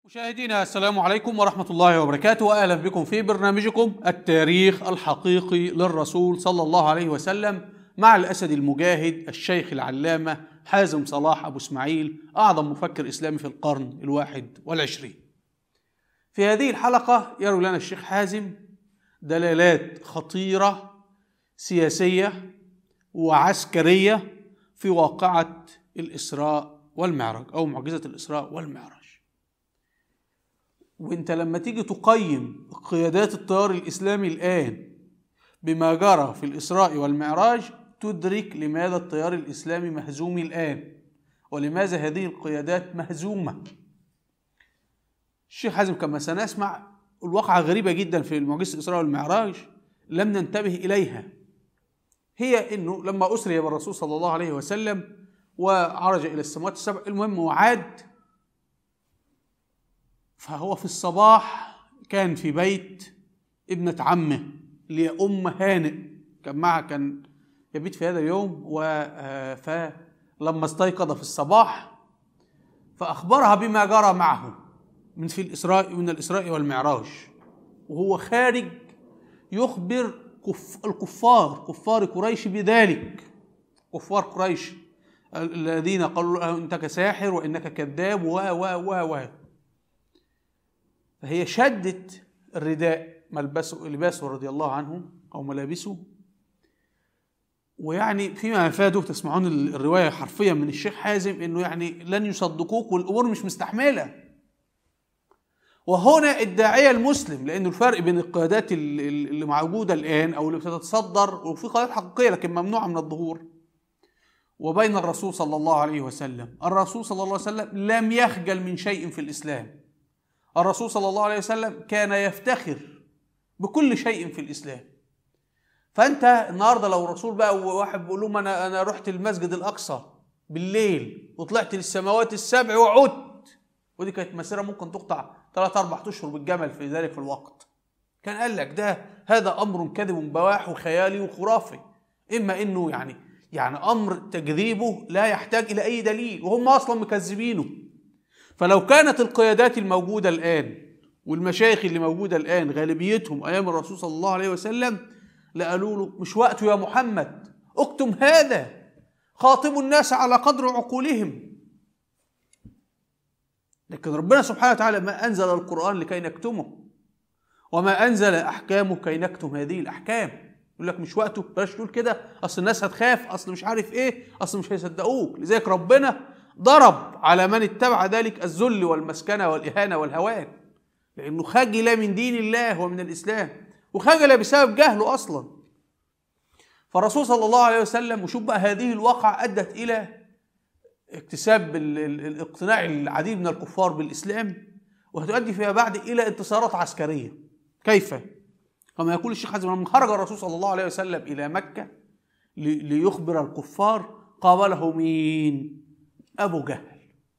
مشاهدينا السلام عليكم ورحمة الله وبركاته وأهلا بكم في برنامجكم التاريخ الحقيقي للرسول صلى الله عليه وسلم مع الأسد المجاهد الشيخ العلامة حازم صلاح أبو إسماعيل أعظم مفكر إسلامي في القرن الواحد والعشرين في هذه الحلقة يروي لنا الشيخ حازم دلالات خطيرة سياسية وعسكرية في واقعة الإسراء والمعراج أو معجزة الإسراء والمعراج وانت لما تيجي تقيم قيادات التيار الاسلامي الان بما جرى في الاسراء والمعراج تدرك لماذا التيار الاسلامي مهزوم الان ولماذا هذه القيادات مهزومه الشيخ حازم كما سنسمع الواقعة غريبة جدا في معجزة الإسراء والمعراج لم ننتبه إليها هي أنه لما أسري بالرسول صلى الله عليه وسلم وعرج إلى السماوات السبع المهم وعاد فهو في الصباح كان في بيت ابنة عمه اللي هي أم هانئ كان معها كان يبيت في هذا اليوم و فلما استيقظ في الصباح فأخبرها بما جرى معه من في الإسراء من الإسراء والمعراج وهو خارج يخبر كف الكفار كفار قريش بذلك كفار قريش الذين قالوا له انك ساحر وانك كذاب و و و و فهي شدت الرداء ملبسه لباسه رضي الله عنه او ملابسه ويعني فيما افاده تسمعون الروايه حرفيا من الشيخ حازم انه يعني لن يصدقوك والامور مش مستحمله وهنا الداعيه المسلم لانه الفرق بين القيادات اللي موجوده الان او اللي بتتصدر وفي قيادات حقيقيه لكن ممنوعه من الظهور وبين الرسول صلى الله عليه وسلم الرسول صلى الله عليه وسلم لم يخجل من شيء في الاسلام الرسول صلى الله عليه وسلم كان يفتخر بكل شيء في الاسلام فانت النهارده لو الرسول بقى واحد بيقول لهم انا انا رحت المسجد الاقصى بالليل وطلعت للسماوات السبع وعدت ودي كانت مسيره ممكن تقطع ثلاث اربع اشهر بالجمل في ذلك في الوقت كان قال لك ده هذا امر كذب بواح وخيالي وخرافي اما انه يعني يعني امر تكذيبه لا يحتاج الى اي دليل وهم اصلا مكذبينه فلو كانت القيادات الموجوده الان والمشايخ اللي موجوده الان غالبيتهم ايام الرسول صلى الله عليه وسلم لقالوا له مش وقته يا محمد اكتم هذا خاطبوا الناس على قدر عقولهم لكن ربنا سبحانه وتعالى ما انزل القران لكي نكتمه وما انزل احكامه كي نكتم هذه الاحكام يقول لك مش وقته بلاش تقول كده اصل الناس هتخاف اصل مش عارف ايه اصل مش هيصدقوك لذلك ربنا ضرب على من اتبع ذلك الذل والمسكنه والاهانه والهوان لانه خجل من دين الله ومن الاسلام وخجل بسبب جهله اصلا فالرسول صلى الله عليه وسلم وشوف بقى هذه الواقعة أدت إلى اكتساب الاقتناع العديد من الكفار بالإسلام وهتؤدي فيما بعد إلى انتصارات عسكرية كيف؟ كما يقول الشيخ حازم لما خرج الرسول صلى الله عليه وسلم إلى مكة ليخبر الكفار قابله مين؟ أبو جهل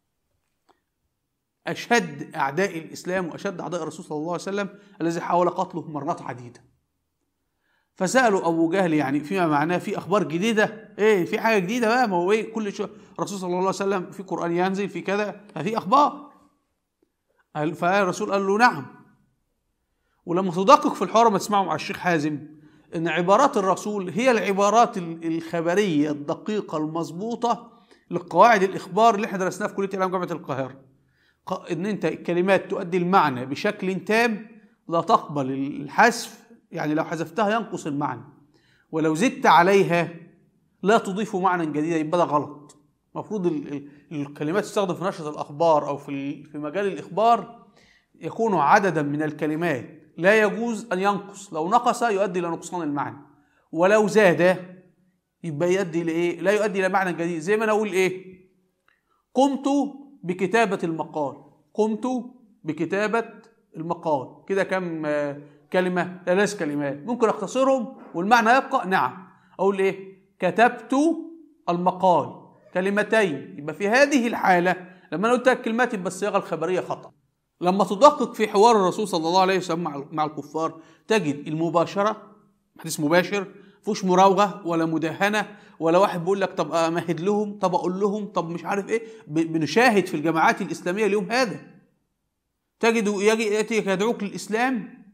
أشد أعداء الإسلام وأشد أعداء الرسول صلى الله عليه وسلم الذي حاول قتله مرات عديدة فسألوا أبو جهل يعني فيما معناه في أخبار جديدة إيه في حاجة جديدة بقى ما هو إيه كل شيء الرسول صلى الله عليه وسلم في قرآن ينزل في كذا في أخبار فالرسول قال له نعم ولما تدقق في الحوار ما تسمعوا مع الشيخ حازم ان عبارات الرسول هي العبارات الخبريه الدقيقه المضبوطه لقواعد الاخبار اللي احنا درسناها في كليه الاعلام جامعه القاهره ان انت الكلمات تؤدي المعنى بشكل تام لا تقبل الحذف يعني لو حذفتها ينقص المعنى ولو زدت عليها لا تضيف معنى جديدا يبقى ده غلط المفروض الكلمات تستخدم في نشرة الأخبار أو في في مجال الإخبار يكون عددا من الكلمات لا يجوز أن ينقص لو نقص يؤدي إلى نقصان المعنى ولو زاد يبقى يؤدي لإيه؟ لا يؤدي إلى معنى جديد زي ما أنا أقول إيه؟ قمت بكتابة المقال قمت بكتابة المقال كده كم كلمة ثلاث كلمات ممكن اختصرهم والمعنى يبقى نعم اقول ايه كتبت المقال كلمتين يبقى في هذه الحالة لما انا قلت الكلمات يبقى الصياغة الخبرية خطأ لما تدقق في حوار الرسول صلى الله عليه وسلم مع الكفار تجد المباشرة حديث مباشر فيهوش مراوغة ولا مداهنة ولا واحد بيقول لك طب امهد لهم طب اقول لهم طب مش عارف ايه بنشاهد في الجماعات الاسلامية اليوم هذا تجد ياتيك يدعوك للاسلام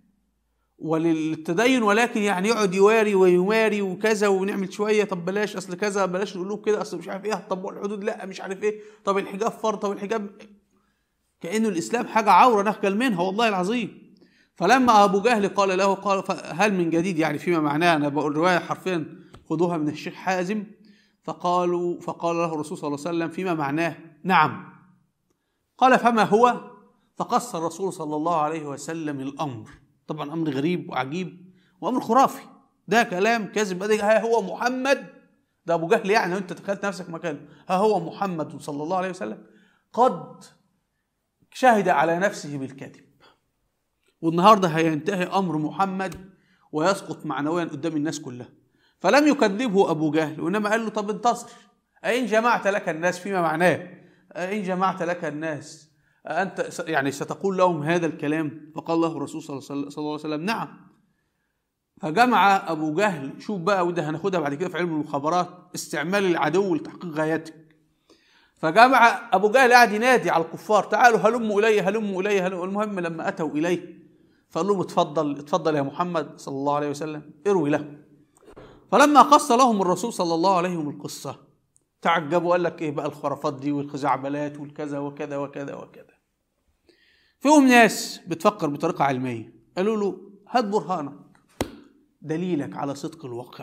وللتدين ولكن يعني يقعد يواري ويماري وكذا ونعمل شويه طب بلاش اصل كذا بلاش نقول لهم كده اصل مش عارف ايه طب الحدود لا مش عارف ايه طب الحجاب فرض طب الحجاب كانه الاسلام حاجه عوره نخجل منها والله العظيم فلما ابو جهل قال له قال هل من جديد يعني فيما معناه انا بقول روايه حرفيا خذوها من الشيخ حازم فقالوا فقال له الرسول صلى الله عليه وسلم فيما معناه نعم قال فما هو فقص الرسول صلى الله عليه وسلم الامر طبعا امر غريب وعجيب وامر خرافي ده كلام كاذب ها هو محمد ده ابو جهل يعني انت تخيلت نفسك مكانه ها هو محمد صلى الله عليه وسلم قد شهد على نفسه بالكذب والنهارده هينتهي امر محمد ويسقط معنويا قدام الناس كلها فلم يكذبه ابو جهل وانما قال له طب انتصر أين جمعت لك الناس فيما معناه أين جمعت لك الناس أنت يعني ستقول لهم هذا الكلام فقال له الرسول صلى الله عليه وسلم نعم فجمع أبو جهل شوف بقى وده هناخدها بعد كده في علم المخابرات استعمال العدو لتحقيق غايتك فجمع أبو جهل قاعد ينادي على الكفار تعالوا هلموا إلي هلموا إلي هلموا المهم لما أتوا إليه فقال لهم اتفضل اتفضل يا محمد صلى الله عليه وسلم اروي له فلما قص لهم الرسول صلى الله عليه وسلم القصة تعجبوا قال لك ايه بقى الخرافات دي والخزعبلات والكذا وكذا وكذا وكذا فيهم ناس بتفكر بطريقة علمية قالوا له هات برهانك دليلك على صدق الواقع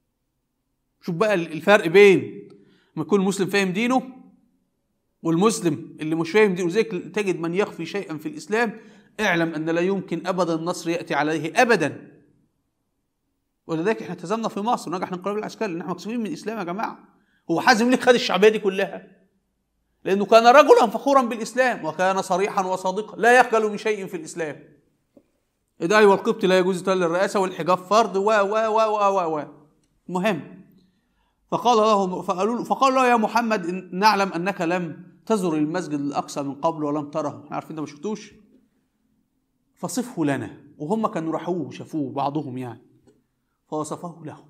شوف بقى الفرق بين ما يكون المسلم فاهم دينه والمسلم اللي مش فاهم دينه زيك تجد من يخفي شيئا في الإسلام اعلم أن لا يمكن أبدا النصر يأتي عليه أبدا ولذلك احنا تزمنا في مصر ونجح الانقلاب العسكري لان احنا مكسوفين من الاسلام يا جماعه هو حازم ليه خد الشعبيه دي كلها لانه كان رجلا فخورا بالاسلام وكان صريحا وصادقا لا يخجل من شيء في الاسلام الداعي والقبط لا يجوز تل الرئاسه والحجاب فرض و و و و و و مهم فقال له فقالوا فقال له يا محمد إن نعلم انك لم تزر المسجد الاقصى من قبل ولم تره احنا عارفين انت ما شفتوش فصفه لنا وهم كانوا راحوه وشافوه بعضهم يعني فوصفه له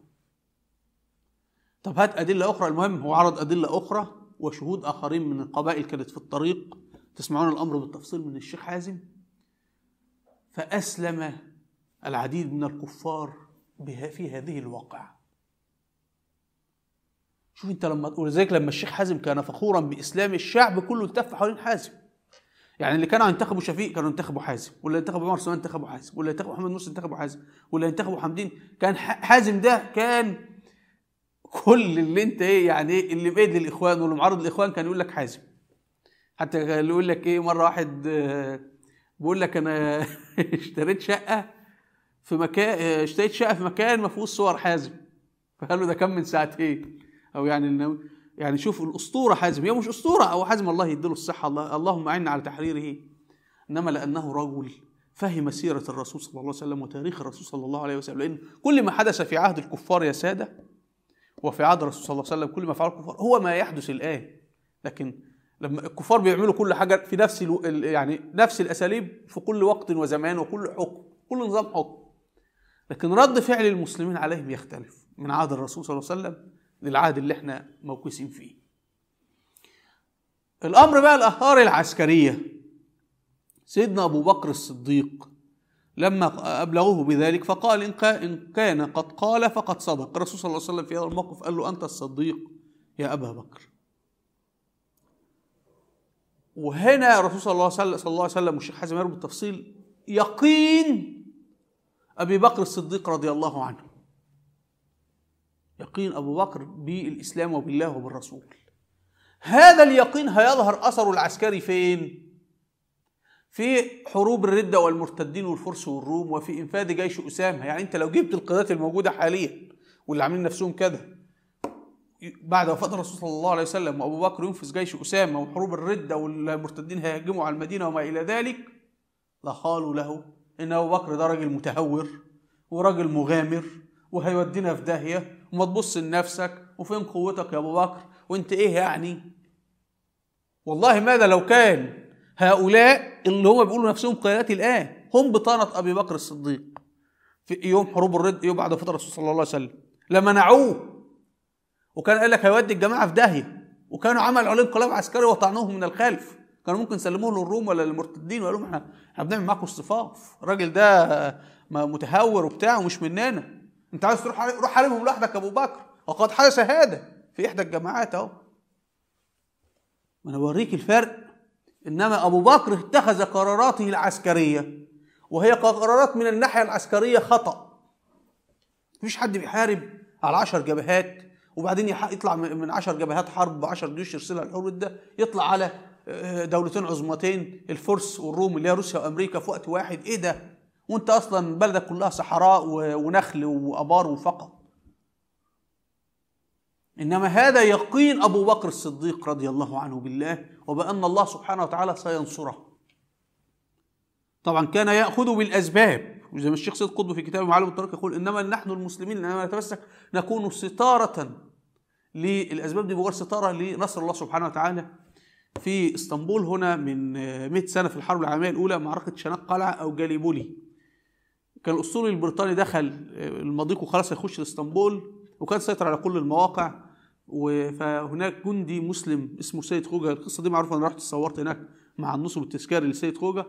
طب هات أدلة أخرى المهم هو عرض أدلة أخرى وشهود آخرين من القبائل كانت في الطريق تسمعون الأمر بالتفصيل من الشيخ حازم فأسلم العديد من الكفار في هذه الواقعة شوف انت لما تقول ذلك لما الشيخ حازم كان فخورا باسلام الشعب كله التف حوالين حازم يعني اللي كانوا ينتخبوا شفيق كانوا ينتخبوا حازم واللي ينتخبوا عمر سليمان ينتخبوا حازم واللي ينتخبوا محمد مرسي ينتخبوا حازم واللي ينتخبوا حمدين كان حازم ده كان كل اللي انت ايه يعني ايه اللي بايد للاخوان واللي معارض الاخوان كان يقول لك حازم حتى اللي يقول لك ايه مره واحد بيقول لك انا اشتريت شقه في مكان اشتريت شقه في مكان ما فيهوش صور حازم فقال له ده كان من ساعتين او يعني يعني شوف الاسطوره حازم هي مش اسطوره او حازم الله يديله الصحه الله اللهم اعنا على تحريره انما لانه رجل فهم سيره الرسول صلى الله عليه وسلم وتاريخ الرسول صلى الله عليه وسلم لان كل ما حدث في عهد الكفار يا ساده وفي عهد الرسول صلى الله عليه وسلم كل ما فعله الكفار هو ما يحدث الان لكن لما الكفار بيعملوا كل حاجه في نفس يعني نفس الاساليب في كل وقت وزمان وكل حكم كل نظام حكم لكن رد فعل المسلمين عليهم يختلف من عهد الرسول صلى الله عليه وسلم للعهد اللي احنا موكوسين فيه الامر بقى الاهار العسكريه سيدنا ابو بكر الصديق لما ابلغوه بذلك فقال ان كان قد قال فقد صدق الرسول صلى الله عليه وسلم في هذا الموقف قال له انت الصديق يا ابا بكر وهنا الرسول صلى الله عليه صلى الله عليه وسلم والشيخ حازم يربط بالتفصيل يقين ابي بكر الصديق رضي الله عنه يقين ابو بكر بالاسلام وبالله وبالرسول هذا اليقين هيظهر اثره العسكري فين في حروب الردة والمرتدين والفرس والروم وفي إنفاذ جيش أسامة يعني أنت لو جبت القيادات الموجودة حاليا واللي عاملين نفسهم كده بعد وفاة الرسول صلى الله عليه وسلم وأبو بكر ينفذ جيش أسامة وحروب الردة والمرتدين هيهجموا على المدينة وما إلى ذلك لقالوا له إن أبو بكر ده راجل متهور وراجل مغامر وهيودينا في داهية وما تبص لنفسك وفين قوتك يا أبو بكر وأنت إيه يعني والله ماذا لو كان هؤلاء اللي هم بيقولوا نفسهم قيادات الآن هم بطانة أبي بكر الصديق في يوم حروب الرد يوم بعد وفاة الرسول صلى الله عليه وسلم لمنعوه وكان قال لك هيودي الجماعة في داهية وكانوا عملوا عليه انقلاب عسكري وطعنوه من الخلف كانوا ممكن يسلموه للروم ولا للمرتدين وقالوا لهم احنا احنا بنعمل معاكم اصطفاف الراجل ده متهور وبتاع ومش مننا انت عايز تروح روح حاربهم لوحدك ابو بكر وقد حدث هذا في احدى الجماعات اهو ما انا بوريك الفرق انما ابو بكر اتخذ قراراته العسكريه وهي قرارات من الناحيه العسكريه خطا مفيش حد بيحارب على عشر جبهات وبعدين يطلع من عشر جبهات حرب بعشر جيوش يرسلها الحروب ده يطلع على دولتين عظمتين الفرس والروم اللي هي روسيا وامريكا في وقت واحد ايه ده وانت اصلا بلدك كلها صحراء ونخل وابار وفقط انما هذا يقين ابو بكر الصديق رضي الله عنه بالله وبان الله سبحانه وتعالى سينصره طبعا كان ياخذ بالاسباب زي ما الشيخ سيد قطب في كتابه معالم الطريق يقول انما نحن المسلمين انما نتمسك نكون ستاره للاسباب دي مجرد ستاره لنصر الله سبحانه وتعالى في اسطنبول هنا من 100 سنه في الحرب العالميه الاولى معركه شناق قلعه او جاليبولي كان الاسطول البريطاني دخل المضيق وخلاص هيخش اسطنبول وكان سيطر على كل المواقع فهناك جندي مسلم اسمه سيد خوجة القصة دي معروفة أنا رحت اتصورت هناك مع النصب التذكاري لسيد خوجة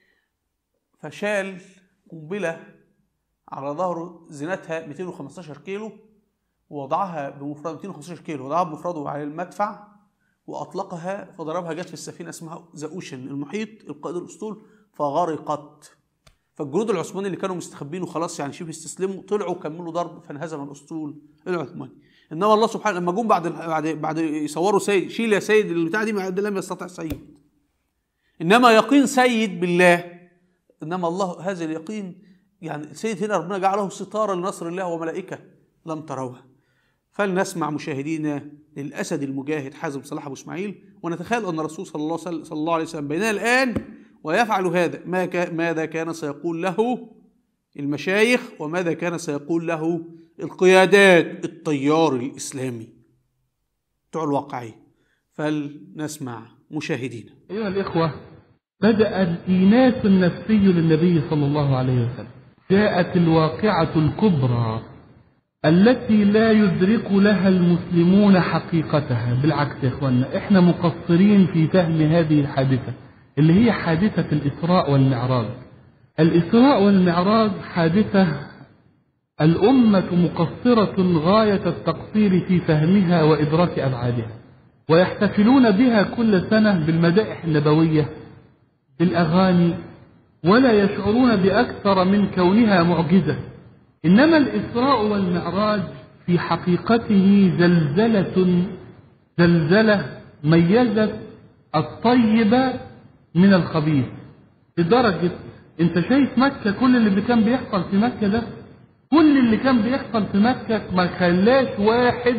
فشال قنبلة على ظهره زينتها 215 كيلو ووضعها بمفرد 215 كيلو وضعها بمفرده على المدفع وأطلقها فضربها جت في السفينة اسمها ذا أوشن المحيط القائد الأسطول فغرقت فالجنود العثماني اللي كانوا مستخبين وخلاص يعني شبه استسلموا طلعوا وكملوا ضرب فانهزم الاسطول العثماني انما الله سبحانه لما جم بعد بعد بعد يصوروا سيد شيل يا سيد البتاع دي لم يستطع سيد انما يقين سيد بالله انما الله هذا اليقين يعني سيد هنا ربنا جعله ستاره لنصر الله وملائكه لم تروها فلنسمع مشاهدينا للاسد المجاهد حازم صلاح ابو اسماعيل ونتخيل ان الرسول صلى الله صلى الله عليه وسلم بيننا الان ويفعل هذا ما كا ماذا كان سيقول له المشايخ وماذا كان سيقول له القيادات التيار الإسلامي بتوع الواقعية فلنسمع مشاهدينا أيها الإخوة بدأ الإيناس النفسي للنبي صلى الله عليه وسلم جاءت الواقعة الكبرى التي لا يدرك لها المسلمون حقيقتها بالعكس يا إخواننا إحنا مقصرين في فهم هذه الحادثة اللي هي حادثة الإسراء والمعراج الإسراء والمعراج حادثة الأمة مقصرة غاية التقصير في فهمها وإدراك أبعادها ويحتفلون بها كل سنة بالمدائح النبوية بالأغاني ولا يشعرون بأكثر من كونها معجزة إنما الإسراء والمعراج في حقيقته زلزلة زلزلة ميزت الطيب من الخبيث لدرجة انت شايف مكة كل اللي كان بيحصل في مكة ده كل اللي كان بيحصل في مكة ما خلاش واحد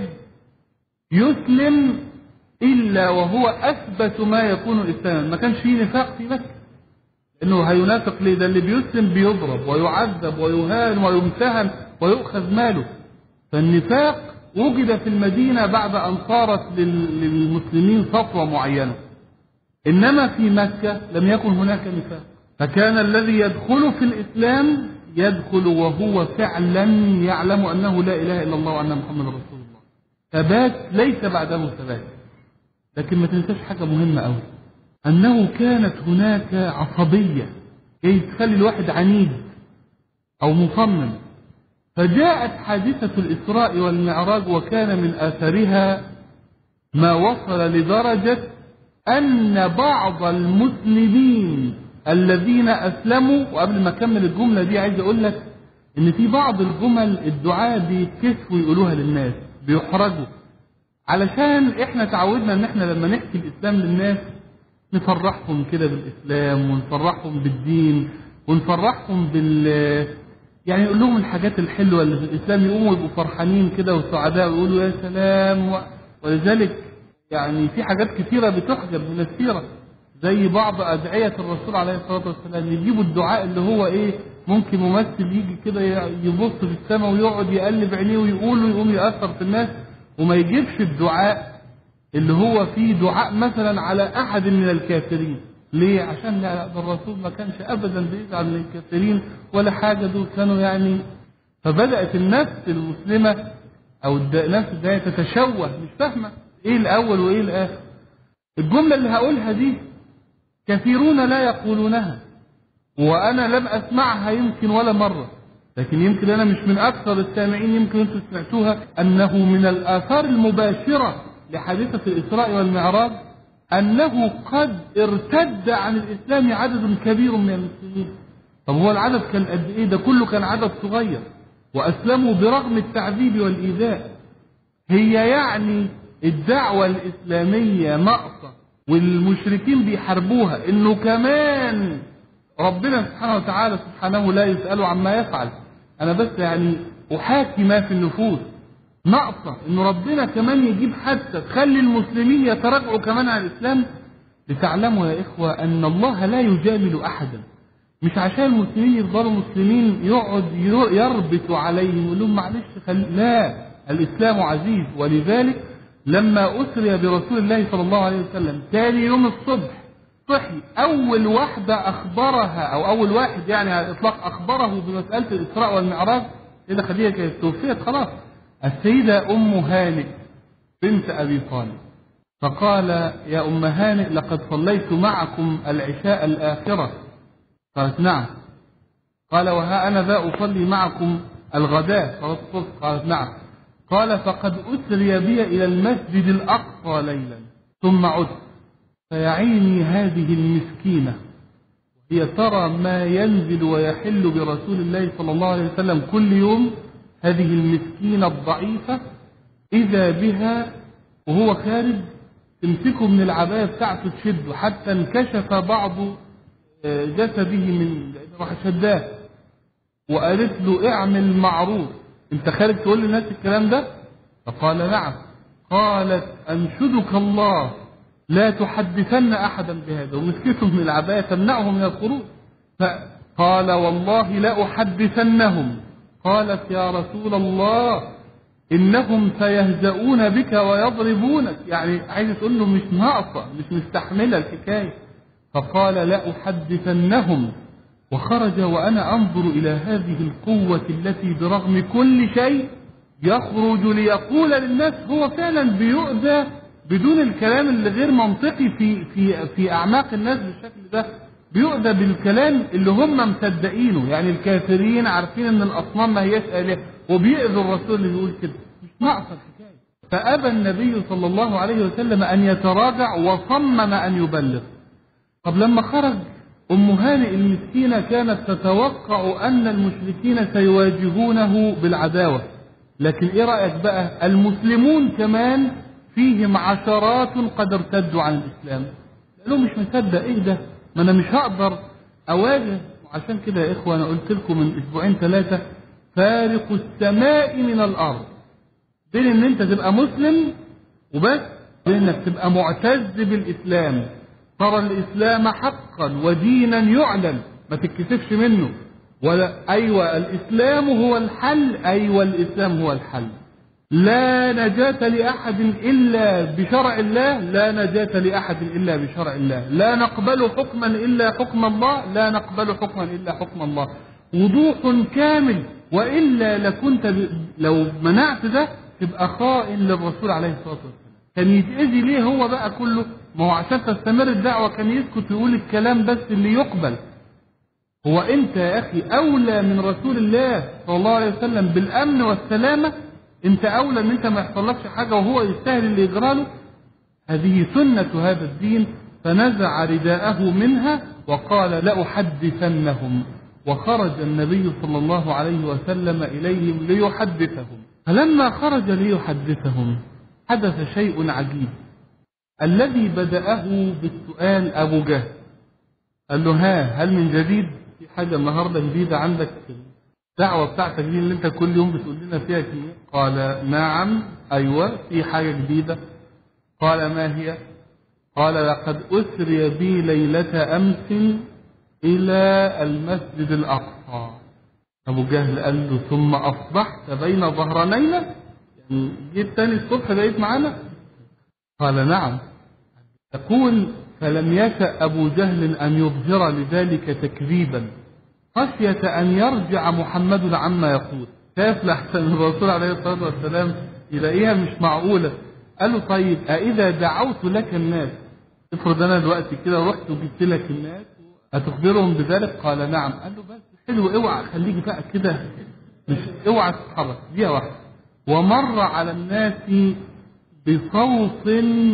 يسلم إلا وهو أثبت ما يكون إسلاما ما كانش فيه نفاق في مكة إنه هينافق ليه ده اللي بيسلم بيضرب ويعذب ويهان ويمتهن ويؤخذ ماله فالنفاق وجد في المدينة بعد أن صارت للمسلمين سطوة معينة إنما في مكة لم يكن هناك نفاق فكان الذي يدخل في الإسلام يدخل وهو فعلا يعلم أنه لا إله إلا الله وأن محمد رسول الله ثبات ليس بعده ثبات لكن ما تنساش حاجة مهمة أوي أنه كانت هناك عصبية جاي تخلي الواحد عنيد أو مصمم فجاءت حادثة الإسراء والمعراج وكان من آثارها ما وصل لدرجة أن بعض المسلمين الذين أسلموا وقبل ما أكمل الجملة دي عايز أقول لك إن في بعض الجمل الدعاء بيتكسفوا يقولوها للناس بيحرجوا علشان إحنا تعودنا إن إحنا لما نحكي الإسلام للناس نفرحهم كده بالإسلام ونفرحهم بالدين ونفرحهم بال يعني نقول لهم الحاجات الحلوة اللي في الإسلام يقوموا يبقوا فرحانين كده وسعداء ويقولوا يا سلام و... ولذلك يعني في حاجات كثيرة بتحجب من السيرة زي بعض أدعية الرسول عليه الصلاة والسلام يجيبوا الدعاء اللي هو إيه ممكن ممثل يجي كده يبص في السماء ويقعد يقلب عينيه ويقول ويقوم يأثر في الناس وما يجيبش الدعاء اللي هو فيه دعاء مثلا على أحد من الكافرين ليه؟ عشان لا ده الرسول ما كانش أبدا بيزعل من الكافرين ولا حاجة دول كانوا يعني فبدأت النفس المسلمة أو النفس ده تتشوه مش فاهمة إيه الأول وإيه الآخر الجملة اللي هقولها دي كثيرون لا يقولونها وأنا لم أسمعها يمكن ولا مرة لكن يمكن أنا مش من أكثر السامعين يمكن أنتم سمعتوها أنه من الآثار المباشرة لحادثة الإسراء والمعراج أنه قد ارتد عن الإسلام عدد كبير من المسلمين طب هو العدد كان قد إيه ده كله كان عدد صغير وأسلموا برغم التعذيب والإيذاء هي يعني الدعوة الإسلامية ناقصة والمشركين بيحاربوها إنه كمان ربنا سبحانه وتعالى سبحانه لا يسأل عما يفعل أنا بس يعني أحاكي ما في النفوس ناقصة إن ربنا كمان يجيب حتى تخلي المسلمين يتراجعوا كمان عن الإسلام لتعلموا يا إخوة أن الله لا يجامل أحدا مش عشان المسلمين يفضلوا مسلمين يقعد يربط عليهم يقول لهم معلش خل... لا الإسلام عزيز ولذلك لما أسري برسول الله صلى الله عليه وسلم تاني يوم الصبح صحي أول واحدة أخبرها أو أول واحد يعني على الإطلاق أخبره بمسألة الإسراء والمعراج إذا خديجة كانت توفيت خلاص السيدة أم هانئ بنت أبي طالب فقال يا أم هانئ لقد صليت معكم العشاء الآخرة قالت نعم قال وها أنا ذا أصلي معكم الغداء صلاة الصبح قالت نعم قال فقد أسري بي إلى المسجد الأقصى ليلا ثم عدت فيعيني هذه المسكينة هي ترى ما ينزل ويحل برسول الله صلى الله عليه وسلم كل يوم هذه المسكينة الضعيفة إذا بها وهو خارج تمسكه من العباية بتاعته تشده حتى انكشف بعض جسده من راح شداه وقالت له اعمل معروف انت خارج تقول للناس الكلام ده فقال نعم قالت انشدك الله لا تحدثن احدا بهذا ومسكته من العبايه تمنعه من الخروج فقال والله لا احدثنهم قالت يا رسول الله انهم سيهزؤون بك ويضربونك يعني عايز تقول له مش ناقصه مش مستحمله الحكايه فقال لا احدثنهم وخرج وانا انظر الى هذه القوه التي برغم كل شيء يخرج ليقول للناس هو فعلا بيؤذى بدون الكلام اللي غير منطقي في في في اعماق الناس بالشكل ده بيؤذى بالكلام اللي هم مصدقينه يعني الكافرين عارفين ان الاصنام ما هياش الهه وبيأذوا الرسول اللي بيقول كده مش ناقصه الحكايه فابى النبي صلى الله عليه وسلم ان يتراجع وصمم ان يبلغ طب لما خرج ام هانئ المسكينه كانت تتوقع ان المشركين سيواجهونه بالعداوه لكن ايه رايك بقى المسلمون كمان فيهم عشرات قد ارتدوا عن الاسلام قالوا مش مصدق ايه ده ما انا مش هقدر اواجه وعشان كده يا اخوه انا قلت لكم من اسبوعين ثلاثه فارق السماء من الارض بين ان انت تبقى مسلم وبس بين انك تبقى معتز بالاسلام ترى الاسلام حقا ودينا يعلن ما تتكسفش منه ولا ايوه الاسلام هو الحل ايوه الاسلام هو الحل لا نجاة لأحد إلا بشرع الله لا نجاة لأحد إلا بشرع الله لا نقبل حكما إلا حكم الله لا نقبل حكما إلا حكم الله وضوح كامل وإلا لكنت ب... لو منعت ده تبقى خائن للرسول عليه الصلاة والسلام كان يتأذي ليه هو بقى كله ما هو عشان تستمر الدعوة كان يسكت ويقول الكلام بس اللي يقبل هو أنت يا أخي أولى من رسول الله صلى الله عليه وسلم بالأمن والسلامة انت اولى ان انت ما يحصلكش حاجه وهو يستاهل اللي يجرى له هذه سنه هذا الدين فنزع رداءه منها وقال لاحدثنهم وخرج النبي صلى الله عليه وسلم اليهم ليحدثهم فلما خرج ليحدثهم حدث شيء عجيب الذي بدأه بالسؤال أبو جهل قال له ها هل من جديد في حاجة النهاردة جديدة عندك الدعوة بتاعتك دي اللي انت كل يوم بتقول لنا فيها كلمة قال نعم ايوه في حاجة جديدة قال ما هي قال لقد أسري بي ليلة أمس إلى المسجد الأقصى أبو جهل قال له ثم أصبحت بين ظهرانينا يعني جيت تاني الصبح بقيت معانا قال نعم يقول فلم يشأ أبو جهل أن يظهر لذلك تكذيبا خشية أن يرجع محمد عما يقول شاف لحسن الرسول عليه الصلاة والسلام يلاقيها مش معقولة قال له طيب أإذا دعوت لك الناس افرض انا دلوقتي كده رحت وجبت لك الناس هتخبرهم بذلك قال نعم قال له بس حلو اوعى خليك بقى كده مش اوعى تتحرك دي واحده ومر على الناس بصوت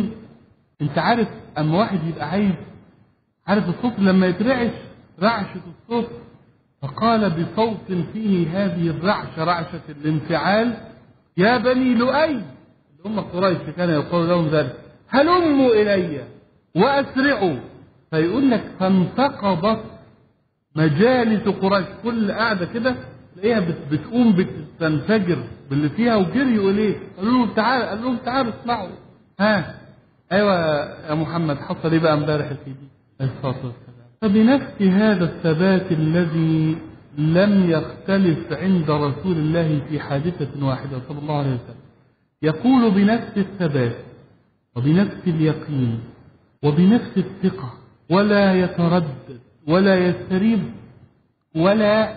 انت عارف اما واحد يبقى عايز عارف الصوت لما يترعش رعشة الصوت فقال بصوت فيه هذه الرعشة رعشة الانفعال يا بني لؤي اللي هم قريش كان يقول لهم ذلك هلموا إلي وأسرعوا فيقول لك فانتقضت مجالس قريش كل قاعدة كده تلاقيها بت- بتقوم بتنفجر باللي فيها وجريوا إليه قالوا لهم تعال قال لهم تعالوا اسمعوا ها أيوة يا محمد حصل إيه بقى امبارح يا سيدي عليه الصلاة والسلام فبنفس هذا الثبات الذي لم يختلف عند رسول الله في حادثة واحدة صلى الله عليه وسلم يقول بنفس الثبات وبنفس اليقين وبنفس الثقة ولا يتردد ولا يستريب ولا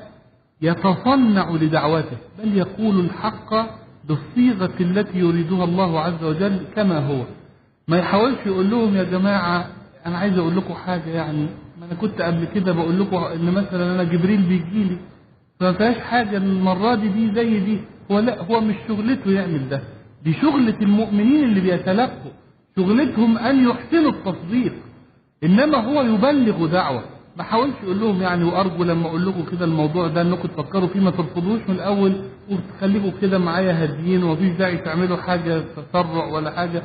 يتصنع لدعوته بل يقول الحق بالصيغة التي يريدها الله عز وجل كما هو ما يحاولش يقول لهم يا جماعة أنا عايز أقول لكم حاجة يعني ما أنا كنت قبل كده بقول لكم إن مثلا أنا جبريل بيجي لي فما فيهاش حاجة المرة دي دي زي دي هو لا هو مش شغلته يعمل ده دي شغلة المؤمنين اللي بيتلقوا شغلتهم أن يحسنوا التصديق انما هو يبلغ دعوه ما حاولش يقول لهم يعني وارجو لما اقول لكم كده الموضوع ده انكم تفكروا فيه ما ترفضوش من الاول وتخليكم كده معايا هاديين ومفيش داعي تعملوا حاجه تسرع ولا حاجه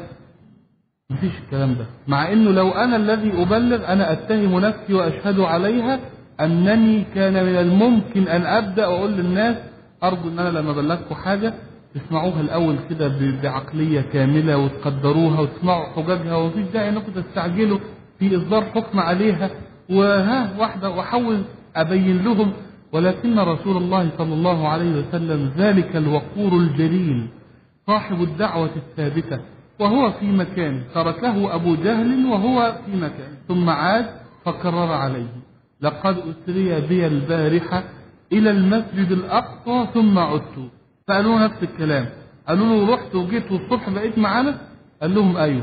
مفيش الكلام ده مع انه لو انا الذي ابلغ انا اتهم نفسي واشهد عليها انني كان من الممكن ان ابدا واقول للناس ارجو ان انا لما ابلغكم حاجه تسمعوها الاول كده ب- بعقليه كامله وتقدروها وتسمعوا حججها ومفيش داعي انكم تستعجلوا في اصدار حكم عليها وها واحده واحاول ابين لهم ولكن رسول الله صلى الله عليه وسلم ذلك الوقور الجليل صاحب الدعوة الثابتة وهو في مكان تركه أبو جهل وهو في مكان ثم عاد فكرر عليه لقد أسري بي البارحة إلى المسجد الأقصى ثم عدت فقالوا له نفس الكلام قالوا له رحت وجيت والصبح بقيت معانا قال لهم أيوه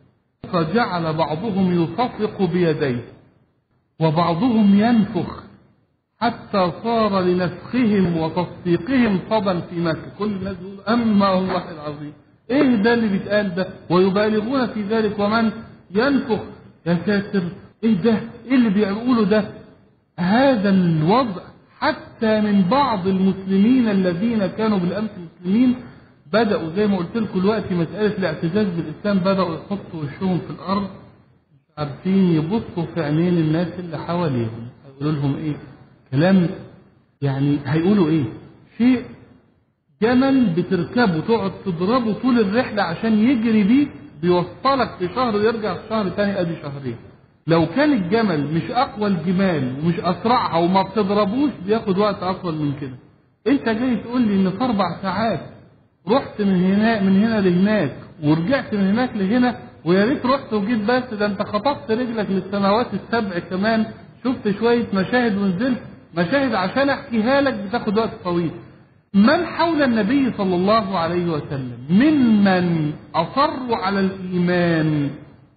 فجعل بعضهم يصفق بيديه وبعضهم ينفخ حتى صار لنفخهم وتصفيقهم صدى في مكة كل الناس يقول أما الله العظيم إيه ده اللي بيتقال ده ويبالغون في ذلك ومن ينفخ يا ساتر إيه ده إيه اللي بيقولوا ده هذا الوضع حتى من بعض المسلمين الذين كانوا بالأمس مسلمين بدأوا زي ما قلت لكم دلوقتي مسألة الاعتزاز بالإسلام بدأوا يحطوا وشهم في الأرض مش عارفين يبصوا في عينين الناس اللي حواليهم هيقولوا لهم إيه كلام يعني هيقولوا إيه شيء جمل بتركبه تقعد تضربه طول الرحلة عشان يجري بيك بيوصلك في شهر ويرجع في شهر تاني ادي شهرين لو كان الجمل مش اقوى الجمال ومش اسرعها وما بتضربوش بياخد وقت اطول من كده انت جاي تقول لي ان في اربع ساعات رحت من هنا من هنا لهناك ورجعت من هناك لهنا ويا ريت رحت وجيت بس ده انت خطفت رجلك للسماوات السبع كمان شفت شويه مشاهد ونزلت مشاهد عشان احكيها لك بتاخد وقت طويل من حول النبي صلى الله عليه وسلم ممن أصروا على الإيمان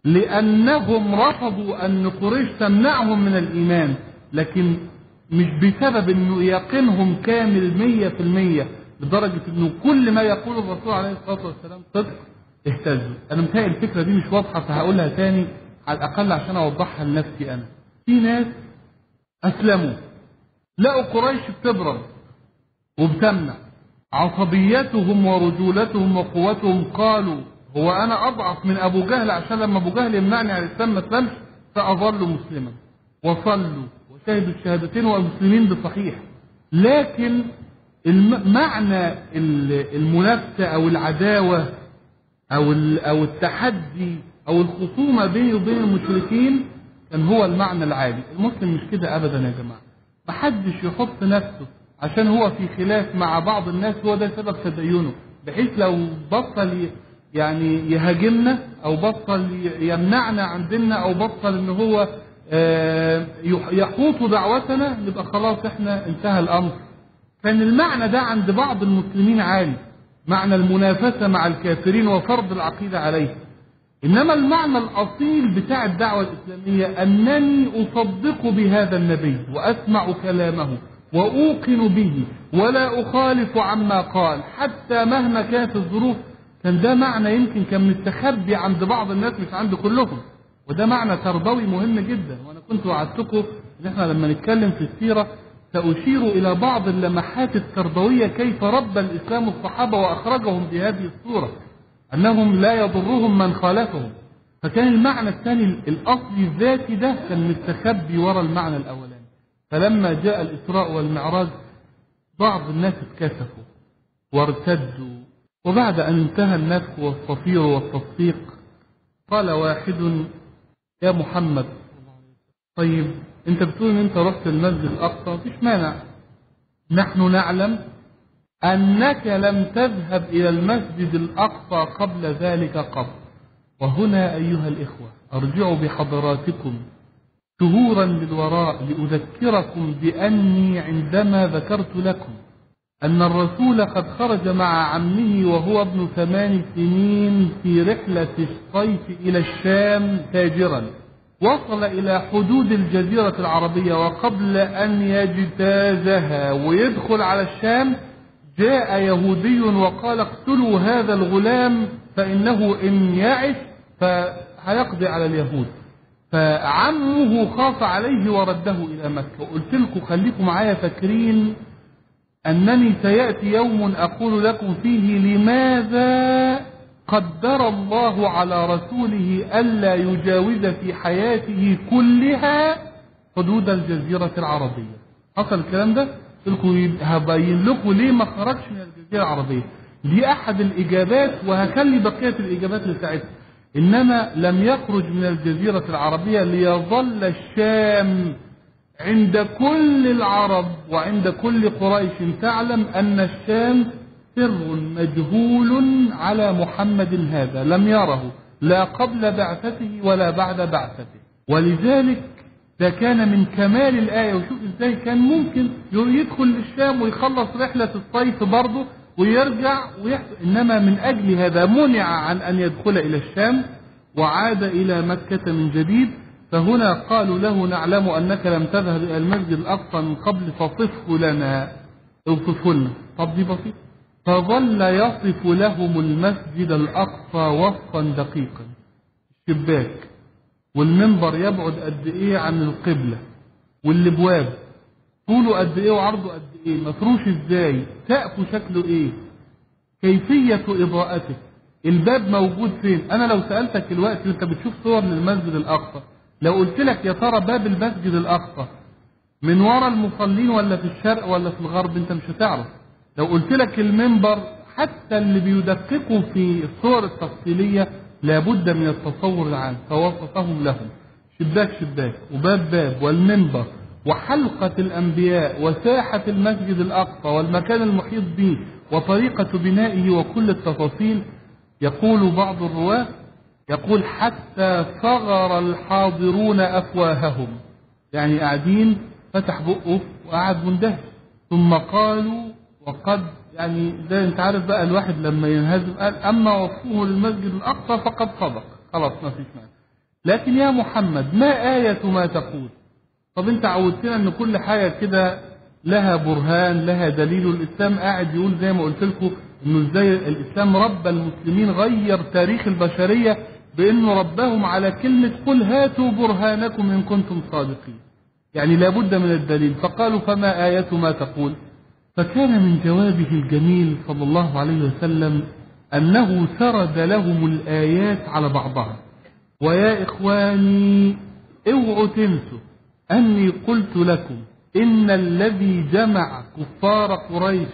لأنهم رفضوا أن قريش تمنعهم من الإيمان لكن مش بسبب أنه يقينهم كامل مية في المية لدرجة أنه كل ما يقول الرسول عليه الصلاة والسلام صدق اهتزوا أنا متهيأ الفكرة دي مش واضحة فهقولها تاني على الأقل عشان أوضحها لنفسي أنا في ناس أسلموا لقوا قريش بتضرب وبتمنع عصبيتهم ورجولتهم وقوتهم قالوا هو انا اضعف من ابو جهل عشان لما ابو جهل يمنعني عن الاسلام ما اسلمش فاظل مسلما وصلوا وشهدوا الشهادتين والمسلمين بصحيح لكن الم- معنى ال- المنافسه او العداوه او ال- او التحدي او الخصومه بيني وبين المشركين كان هو المعنى العالي المسلم مش كده ابدا يا جماعه محدش يحط نفسه عشان هو في خلاف مع بعض الناس هو ده سبب تدينه بحيث لو بطل ي- يعني يهاجمنا او بطل ي- يمنعنا عن ديننا او بطل ان هو آه، يح- يحوط دعوتنا نبقى خلاص احنا انتهى الامر كان المعنى ده عند بعض المسلمين عالي معنى المنافسة مع الكافرين وفرض العقيدة عليه إنما المعنى الأصيل بتاع الدعوة الإسلامية أنني أصدق بهذا النبي وأسمع كلامه وأوقن به ولا أخالف عما قال حتى مهما كانت الظروف كان ده معنى يمكن كان مستخبي عند بعض الناس مش عند كلهم وده معنى تربوي مهم جدا وأنا كنت وعدتكم إن إحنا لما نتكلم في السيرة سأشير إلى بعض اللمحات التربوية كيف ربى الإسلام الصحابة وأخرجهم بهذه الصورة أنهم لا يضرهم من خالفهم فكان المعنى الثاني الأصلي الذاتي ده كان مستخبي وراء المعنى الأولاني فلما جاء الإسراء والمعراج بعض الناس اتكسفوا وارتدوا وبعد أن انتهى النفخ والصفير والتصفيق قال واحد يا محمد طيب انت بتقول ان انت رحت المسجد الاقصى مفيش مانع نحن نعلم انك لم تذهب الى المسجد الاقصى قبل ذلك قط وهنا ايها الاخوه ارجع بحضراتكم شهورا للوراء لاذكركم باني عندما ذكرت لكم ان الرسول قد خرج مع عمه وهو ابن ثمان سنين في رحله الصيف الى الشام تاجرا وصل إلى حدود الجزيرة العربية وقبل أن يجتازها ويدخل على الشام جاء يهودي وقال اقتلوا هذا الغلام فإنه إن يعش فهيقضي على اليهود فعمه خاف عليه ورده إلى مكة وقلت لكم خليكم معايا فاكرين أنني سيأتي يوم أقول لكم فيه لماذا قدر الله على رسوله ألا يجاوز في حياته كلها حدود الجزيرة العربية حصل الكلام ده لكم هبين لكم ليه ما خرجش من الجزيرة العربية دي أحد الإجابات وهخلي بقية الإجابات لساعتها إنما لم يخرج من الجزيرة العربية ليظل الشام عند كل العرب وعند كل قريش تعلم أن الشام سر مجهول على محمد هذا لم يره لا قبل بعثته ولا بعد بعثته ولذلك ده كان من كمال الآية وشوف ازاي كان ممكن يدخل الشام ويخلص رحلة الصيف برضه ويرجع ويحصل إنما من أجل هذا منع عن أن يدخل إلى الشام وعاد إلى مكة من جديد فهنا قالوا له نعلم أنك لم تذهب إلى المسجد الأقصى من قبل فصفه لنا اوصفه لنا طب دي بسيطة فظل يصف لهم المسجد الأقصى وصفا دقيقا الشباك والمنبر يبعد قد إيه عن القبلة والابواب طوله قد إيه وعرضه قد إيه مفروش إزاي سقفه شكله إيه كيفية إضاءته الباب موجود فين أنا لو سألتك دلوقتي أنت بتشوف صور للمسجد الأقصى لو قلت لك يا ترى باب المسجد الأقصى من ورا المصلين ولا في الشرق ولا في الغرب أنت مش هتعرف لو قلت لك المنبر حتى اللي بيدققوا في الصور التفصيلية لابد من التصور العام فوصفهم لهم شباك شباك وباب باب والمنبر وحلقة الأنبياء وساحة المسجد الأقصى والمكان المحيط به وطريقة بنائه وكل التفاصيل يقول بعض الرواة يقول حتى صغر الحاضرون أفواههم يعني قاعدين فتح بقه وقعد مندهش ثم قالوا وقد يعني ده انت عارف بقى الواحد لما ينهزم قال اما وصفه للمسجد الاقصى فقد صدق خلاص ما فيش معنى لكن يا محمد ما آية ما تقول طب انت عودتنا ان كل حاجة كده لها برهان لها دليل الاسلام قاعد يقول زي ما قلت لكم انه ازاي الاسلام ربى المسلمين غير تاريخ البشرية بانه رباهم على كلمة قل هاتوا برهانكم ان كنتم صادقين يعني لابد من الدليل فقالوا فما آية ما تقول فكان من جوابه الجميل صلى الله عليه وسلم أنه سرد لهم الآيات على بعضها ويا إخواني اوعوا تنسوا أني قلت لكم إن الذي جمع كفار قريش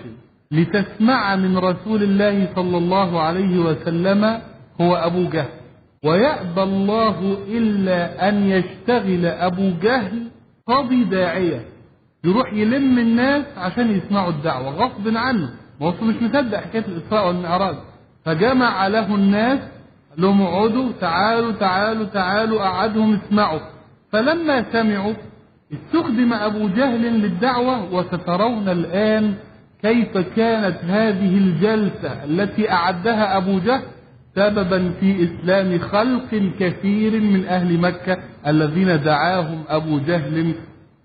لتسمع من رسول الله صلى الله عليه وسلم هو أبو جهل ويأبى الله إلا أن يشتغل أبو جهل قاضي داعية يروح يلم الناس عشان يسمعوا الدعوة غصب عنه ما هو مش مصدق حكاية الإسراء والمعراج فجمع له الناس قال لهم اقعدوا تعالوا تعالوا تعالوا قعدهم اسمعوا فلما سمعوا استخدم أبو جهل للدعوة وسترون الآن كيف كانت هذه الجلسة التي أعدها أبو جهل سببا في إسلام خلق كثير من أهل مكة الذين دعاهم أبو جهل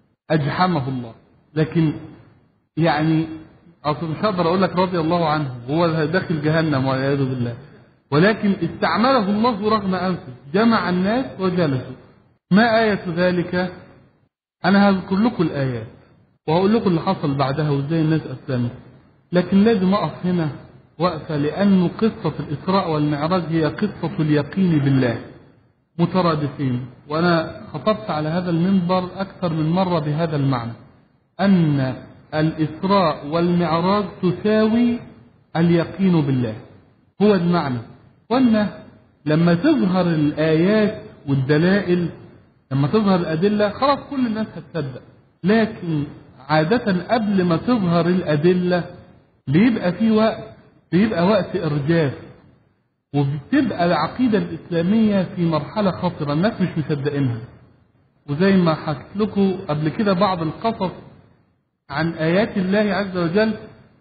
أجحمه الله لكن يعني أصل مش هقدر أقول لك رضي الله عنه هو داخل جهنم والعياذ بالله ولكن استعمله الله رغم أنفه جمع الناس وجلسوا ما آية ذلك أنا هذكر لكم الآيات وهقول لكم اللي حصل بعدها وإزاي الناس أسلمت لكن لازم أقف هنا وقفة لأن قصة الإسراء والمعراج هي قصة اليقين بالله مترادفين وأنا خطبت على هذا المنبر أكثر من مرة بهذا المعنى أن الإسراء والمعراج تساوي اليقين بالله هو المعنى وأن لما تظهر الآيات والدلائل لما تظهر الأدلة خلاص كل الناس هتصدق لكن عادة قبل ما تظهر الأدلة بيبقى في وقت بيبقى وقت إرجاف وبتبقى العقيدة الإسلامية في مرحلة خطرة الناس مش مصدقينها وزي ما حكيت لكم قبل كده بعض القصص عن آيات الله عز وجل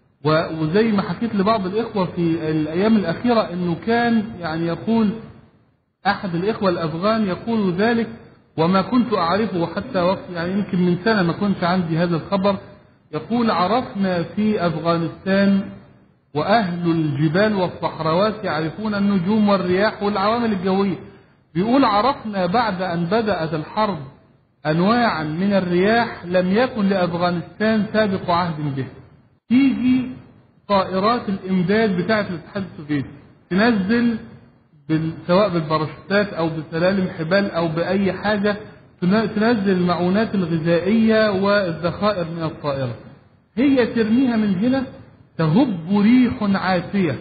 وزي ما حكيت لبعض الإخوة في الأيام الأخيرة أنه كان يعني يقول أحد الإخوة الأفغان يقول ذلك وما كنت أعرفه حتى وقت يعني يمكن من سنة ما كنت عندي هذا الخبر يقول عرفنا في أفغانستان وأهل الجبال والصحراوات يعرفون النجوم والرياح والعوامل الجوية بيقول عرفنا بعد أن بدأت الحرب أنواعا من الرياح لم يكن لأفغانستان سابق عهد به تيجي طائرات الإمداد بتاعة الاتحاد السوفيتي تنزل بال... سواء بالباراشوتات أو بسلالم حبال أو بأي حاجة تنزل المعونات الغذائية والذخائر من الطائرة هي ترميها من هنا تهب ريح عاتية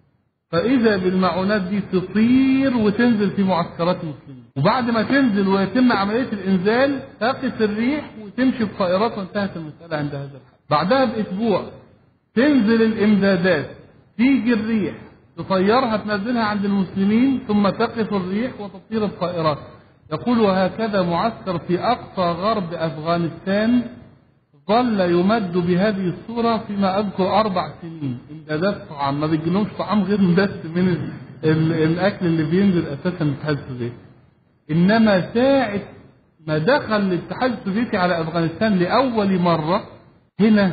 فإذا بالمعونات دي تطير وتنزل في معسكرات المسلمين وبعد ما تنزل ويتم عملية الإنزال تقف الريح وتمشي بطائرات وانتهت المسألة عند هذا الحد بعدها بأسبوع تنزل الإمدادات تيجي الريح تطيرها تنزلها عند المسلمين ثم تقف الريح وتطير الطائرات يقول وهكذا معسكر في أقصى غرب أفغانستان ظل يمد بهذه الصورة فيما أذكر أربع سنين إمدادات طعام ما بيجيلهمش طعام غير بس من ال ال الأكل اللي بينزل أساسا من الاتحاد السوفيتي إنما ساعة ما دخل الاتحاد السوفيتي على أفغانستان لأول مرة هنا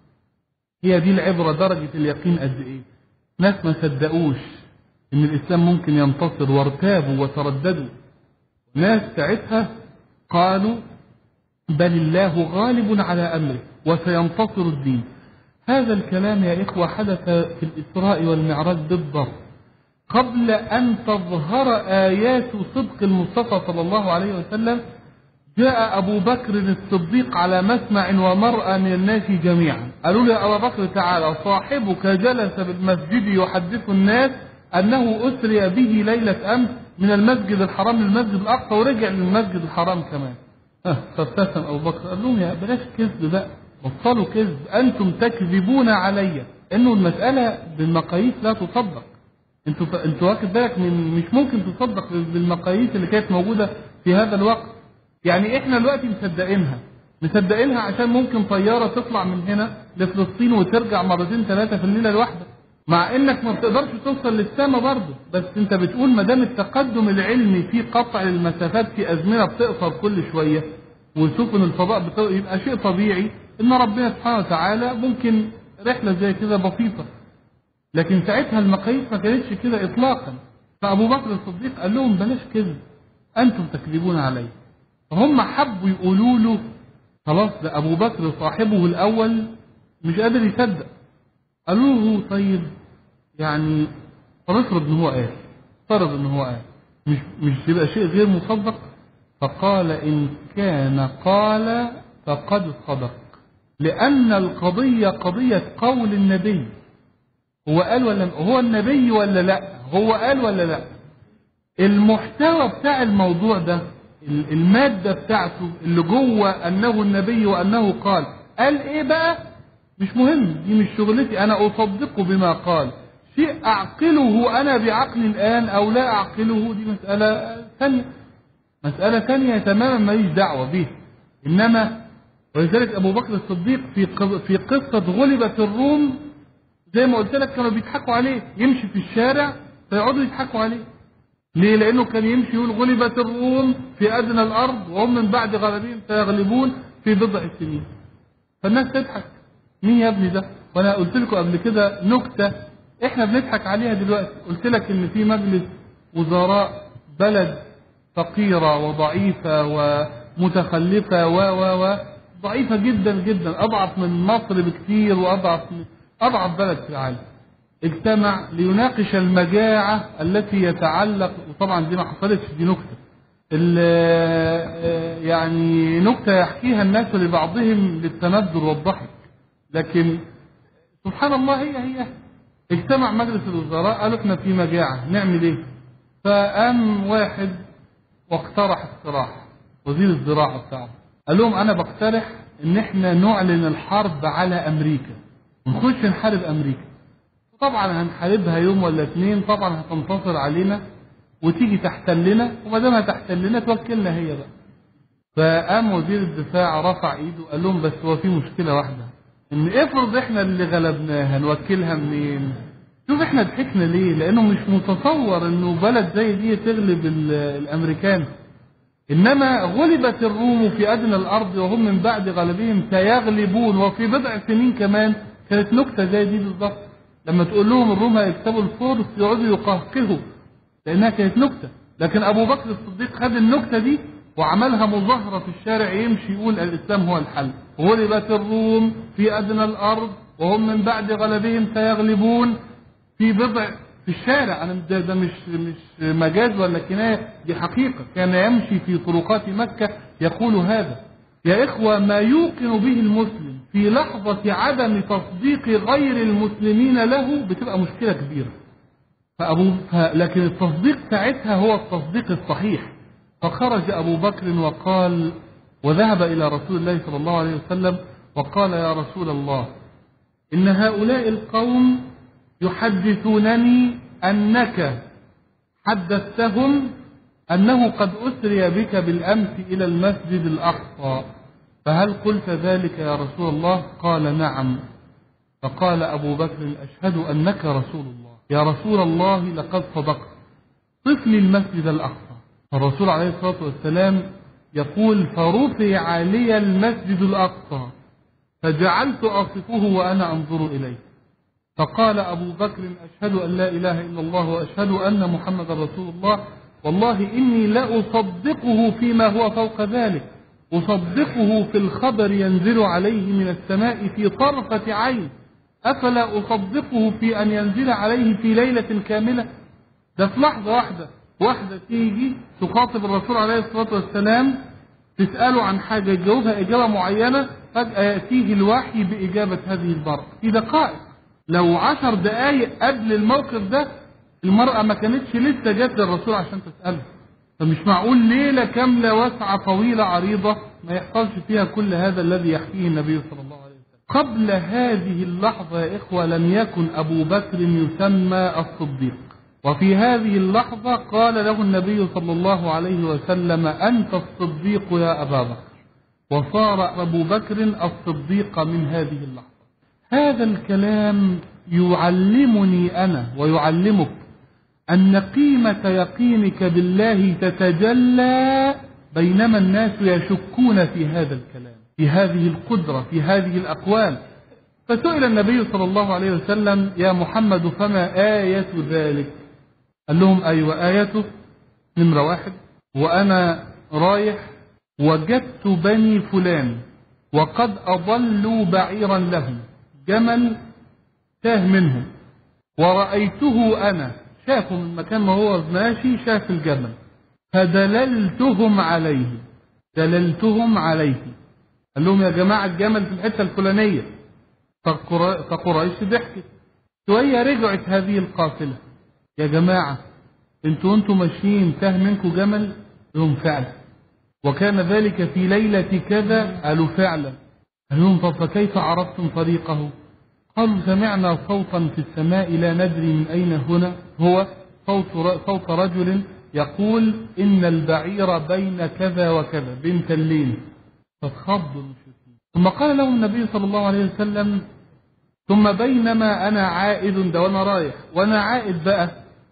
هي دي العبرة درجة اليقين قد إيه ناس ما صدقوش إن الإسلام ممكن ينتصر وارتابوا وترددوا ناس ساعتها قالوا بل الله غالب على أمره وسينتصر الدين هذا الكلام يا إخوة حدث في الإسراء والمعراج بالضبط قبل أن تظهر آيات صدق المصطفى صلى الله عليه وسلم جاء أبو بكر الصديق على مسمع ومرأى من الناس جميعا قالوا له يا أبا بكر تعالى صاحبك جلس بالمسجد يحدث الناس أنه أسري به ليلة أمس من المسجد الحرام للمسجد الأقصى ورجع للمسجد الحرام كمان فابتسم أبو بكر قال لهم يا بلاش كذب بقى بطلوا كذب أنتم تكذبون علي إنه المسألة بالمقاييس لا تصدق انتوا انتوا واخد بالك من مش ممكن تصدق بالمقاييس اللي كانت موجودة في هذا الوقت يعني احنا دلوقتي مصدقينها مصدقينها عشان ممكن طيارة تطلع من هنا لفلسطين وترجع مرتين ثلاثة في الليلة الواحدة مع انك ما بتقدرش توصل للسماء برضه بس انت بتقول ما دام التقدم العلمي في قطع المسافات في ازمنه بتقصر كل شويه وسفن الفضاء بتقصر يبقى شيء طبيعي ان ربنا سبحانه وتعالى ممكن رحله زي كده بسيطه لكن ساعتها المقاييس ما كانتش كده اطلاقا فابو بكر الصديق قال لهم بلاش كذب انتم تكذبون علي فهم حبوا يقولوا له خلاص ده ابو بكر صاحبه الاول مش قادر يصدق قالوا له طيب يعني فنفرض ان هو قال فرض ان هو قال مش مش يبقى شيء غير مصدق فقال ان كان قال فقد صدق لان القضيه قضيه قول النبي هو قال ولا هو النبي ولا لا هو قال ولا لا المحتوى بتاع الموضوع ده الماده بتاعته اللي جوه انه النبي وانه قال قال ايه بقى مش مهم دي مش شغلتي انا اصدقه بما قال شيء اعقله انا بعقلي الان او لا اعقله دي مسألة ثانية مسألة ثانية تماما ماليش دعوة به انما ولذلك ابو بكر الصديق في في قصة غلبت الروم زي ما قلت لك كانوا بيضحكوا عليه يمشي في الشارع فيقعدوا يضحكوا عليه ليه؟ لأنه كان يمشي يقول غلبت الروم في أدنى الأرض وهم من بعد غلبهم سيغلبون في بضع سنين فالناس تضحك مين يا ابني ده؟ وأنا قلت لكم قبل كده نكتة إحنا بنضحك عليها دلوقتي قلت لك إن في مجلس وزراء بلد فقيرة وضعيفة ومتخلفة و و و ضعيفة جدا جدا أضعف من مصر بكثير وأضعف من أضعف بلد في العالم اجتمع ليناقش المجاعة التي يتعلق وطبعا دي ما حصلتش دي نكتة ال- يعني نكتة يحكيها الناس لبعضهم للتندر والضحك لكن سبحان الله هي هي اجتمع مجلس الوزراء قالوا احنا في مجاعة نعمل ايه فقام واحد واقترح اقتراح وزير الزراعة بتاعه قال لهم انا بقترح ان احنا نعلن الحرب على امريكا ونخش نحارب امريكا طبعا هنحاربها يوم ولا اتنين طبعا هتنتصر علينا وتيجي تحتلنا وما دام هتحتلنا توكلنا هي بقى فقام وزير الدفاع رفع ايده وقال لهم بس هو في مشكله واحده ان افرض احنا اللي غلبناها نوكلها منين شوف احنا ضحكنا ليه لانه مش متصور انه بلد زي دي تغلب ال- الامريكان انما غلبت الروم في ادنى الارض وهم من بعد غلبهم سيغلبون وفي بضع سنين كمان كانت نكته زي دي بالظبط لما تقول لهم الروم هيكسبوا الفرس يقعدوا يقهقهوا لانها كانت نكته لكن ابو بكر الصديق خد النكته دي وعملها مظاهره في الشارع يمشي يقول الاسلام هو الحل غلبت الروم في ادنى الارض وهم من بعد غلبهم سيغلبون في بضع في الشارع انا ده, ده مش مش مجاز ولا كنايه دي حقيقه كان يمشي في طرقات مكه يقول هذا يا اخوه ما يوقن به المسلم في لحظه عدم تصديق غير المسلمين له بتبقى مشكله كبيره فأبو ف... لكن التصديق ساعتها هو التصديق الصحيح فخرج أبو بكر وقال وذهب إلى رسول الله صلى الله عليه وسلم وقال يا رسول الله إن هؤلاء القوم يحدثونني أنك حدثتهم أنه قد أسري بك بالأمس إلى المسجد الأقصى فهل قلت ذلك يا رسول الله قال نعم فقال أبو بكر أشهد أنك رسول الله يا رسول الله لقد صدقت صف لي المسجد الأقصى فالرسول عليه الصلاة والسلام يقول فرفع لي المسجد الأقصى فجعلت أصفه وأنا أنظر إليه فقال أبو بكر أشهد أن لا إله إلا الله وأشهد أن محمد رسول الله والله إني لأصدقه فيما هو فوق ذلك أصدقه في الخبر ينزل عليه من السماء في طرفة عين أفلا أصدقه في أن ينزل عليه في ليلة كاملة ده في لحظة واحدة واحدة تيجي تخاطب الرسول عليه الصلاة والسلام تسأله عن حاجة يجاوبها إجابة معينة فجأة يأتيه الوحي بإجابة هذه المرأة في دقائق لو عشر دقايق قبل الموقف ده المرأة ما كانتش لسه جت للرسول عشان تسأله فمش معقول ليلة كاملة واسعة طويلة عريضة ما يحصلش فيها كل هذا الذي يحكيه النبي صلى الله عليه وسلم قبل هذه اللحظة يا إخوة لم يكن أبو بكر يسمى الصديق وفي هذه اللحظة قال له النبي صلى الله عليه وسلم أنت الصديق يا أبا بكر وصار أبو بكر الصديق من هذه اللحظة هذا الكلام يعلمني أنا ويعلمك أن قيمة يقينك بالله تتجلى بينما الناس يشكون في هذا الكلام في هذه القدرة في هذه الأقوال فسئل النبي صلى الله عليه وسلم يا محمد فما آية ذلك قال لهم أيوة آيته نمرة واحد وأنا رايح وجدت بني فلان وقد أضلوا بعيرا لهم جمل تاه منهم ورأيته أنا شافوا من مكان ما هو ماشي شاف الجمل فدللتهم عليه دللتهم عليه قال لهم يا جماعة الجمل في الحتة الفلانية فقرا- فقريش ضحكت شوية رجعت هذه القافلة يا جماعة انتوا انتوا ماشيين تاه منكم جمل لهم فعلا وكان ذلك في ليلة كذا قالوا فعلا قال لهم طب فكيف عرفتم طريقه قالوا سمعنا صوتا في السماء لا ندري من أين هنا هو صوت, ر- صوت رجل يقول إن البعير بين كذا وكذا بين تلين فاتخضوا المشركين ثم قال لهم النبي صلى الله عليه وسلم ثم بينما أنا عائد ده وأنا رايح وأنا عائد بقى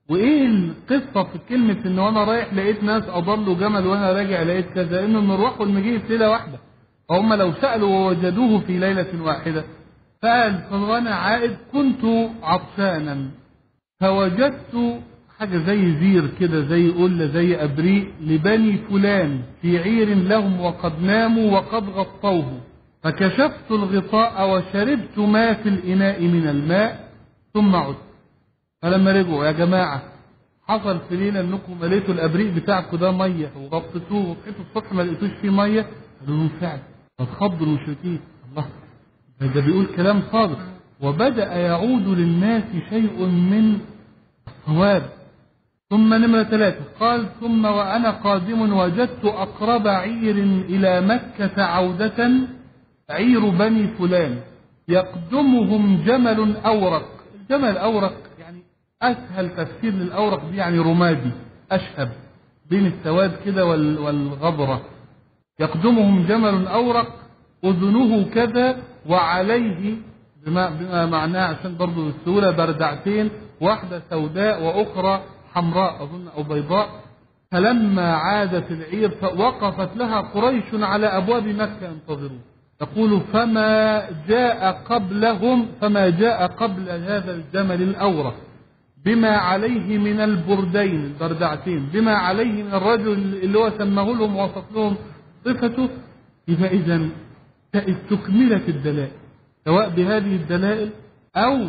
وايه القصه في كلمه ان وانا رايح لقيت ناس اضلوا جمل وانا راجع لقيت كذا ان المروح والمجيء في ليله واحده هم لو سالوا ووجدوه في ليله واحده فقال وانا عائد كنت عطشانا فوجدت حاجة زي زير كده زي قلة زي أبريق لبني فلان في عير لهم وقد ناموا وقد غطوه فكشفت الغطاء وشربت ما في الإناء من الماء ثم عدت فلما رجعوا يا جماعة حصل في ليلة انكم مليتوا الابريق بتاعكم ده ميه وغطيتوه وصحيتوا الصبح ما لقيتوش فيه ميه قالوا لهم فعلا فاتخضوا المشركين الله ده ده بيقول كلام صادق وبدأ يعود للناس شيء من الصواب ثم نمرة ثلاثة قال ثم وأنا قادم وجدت أقرب عير إلى مكة عودة عير بني فلان يقدمهم جمل أورق الجمل الأورق يعني أسهل تفسير للأورق دي يعني رمادي أشهب بين السواد كده وال- والغبرة يقدمهم جمل أورق أذنه كذا وعليه بما, بما معناه عشان برضه السهولة بردعتين واحدة سوداء وأخرى حمراء أظن أو بيضاء فلما عادت العير وقفت لها قريش على أبواب مكة ينتظرون يقول فما جاء قبلهم فما جاء قبل هذا الجمل الأورق بما عليه من البردين البردعتين بما عليه من الرجل اللي هو سماه لهم ووصف لهم صفته يبقى إذا استكملت الدلائل سواء بهذه الدلائل أو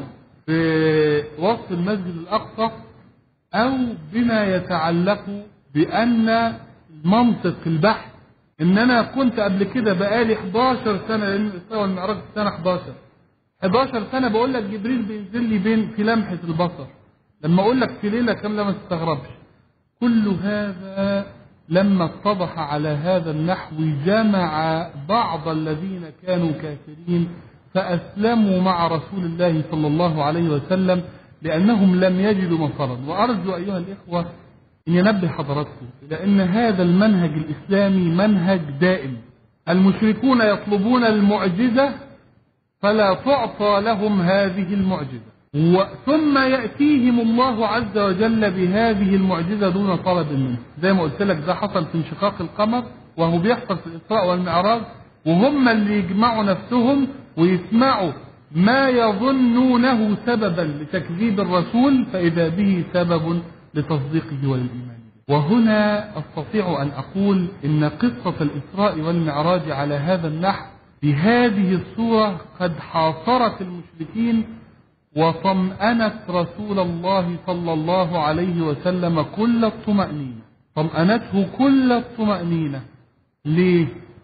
بوصف المسجد الأقصى أو بما يتعلق بأن منطق البحث إن أنا كنت قبل كده بقالي 11 سنة لأن الإسراء والمعراج في سنة 11 11 سنة بقول لك جبريل بينزل لي بين في لمحة البصر لما أقول لك في ليلة كاملة ما تستغربش كل هذا لما اتضح على هذا النحو جمع بعض الذين كانوا كافرين فأسلموا مع رسول الله صلى الله عليه وسلم لأنهم لم يجدوا مفرا وأرجو أيها الإخوة أن ينبه حضراتكم إلى أن هذا المنهج الإسلامي منهج دائم المشركون يطلبون المعجزة فلا تعطى لهم هذه المعجزة و- ثم يأتيهم الله عز وجل بهذه المعجزة دون طلب منه زي ما قلت لك ده حصل في انشقاق القمر وهو بيحصل في الإسراء والمعراج وهم اللي يجمعوا نفسهم ويسمعوا ما يظنونه سببا لتكذيب الرسول فإذا به سبب لتصديقه والإيمان به وهنا أستطيع أن أقول إن قصة الإسراء والمعراج على هذا النحو بهذه الصورة قد حاصرت المشركين وطمأنت رسول الله صلى الله عليه وسلم كل الطمأنينة طمأنته كل الطمأنينة ليه؟